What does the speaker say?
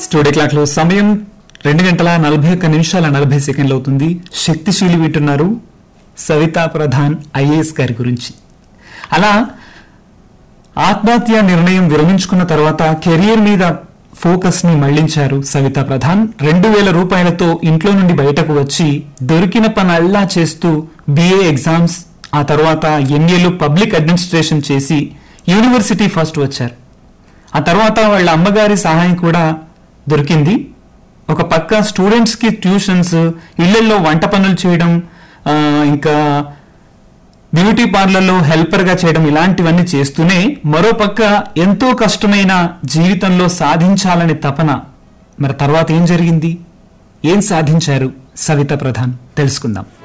studio clock లో సమయం రెండు గంటల నలభై ఒక్క నిమిషాల నలభై సెకండ్లు అవుతుంది శక్తిశీలి వింటున్నారు సవితా ప్రధాన్ ఐఏఎస్ గారి గురించి అలా ఆత్మహత్య నిర్ణయం విరమించుకున్న తర్వాత కెరియర్ మీద ఫోకస్ ని మళ్లించారు సవితా ప్రధాన్ రెండు వేల రూపాయలతో ఇంట్లో నుండి బయటకు వచ్చి దొరికిన పనల్లా చేస్తూ బిఏ ఎగ్జామ్స్ ఆ తర్వాత ఎంఏలో పబ్లిక్ అడ్మినిస్ట్రేషన్ చేసి యూనివర్సిటీ ఫస్ట్ వచ్చారు ఆ తర్వాత వాళ్ళ అమ్మగారి సహాయం కూడా దొరికింది ఒక పక్క స్టూడెంట్స్ కి ట్యూషన్స్ ఇళ్లలో వంట పనులు చేయడం ఆ, ఇంకా బ్యూటీ పార్లర్లో హెల్పర్ గా చేయడం ఇలాంటివన్నీ చేస్తూనే మరో పక్క ఎంతో కష్టమైన జీవితంలో సాధించాలని తపన మరి తర్వాత ఏం జరిగింది ఏం సాధించారు సవిత ప్రధాన్ తెలుసుకుందాం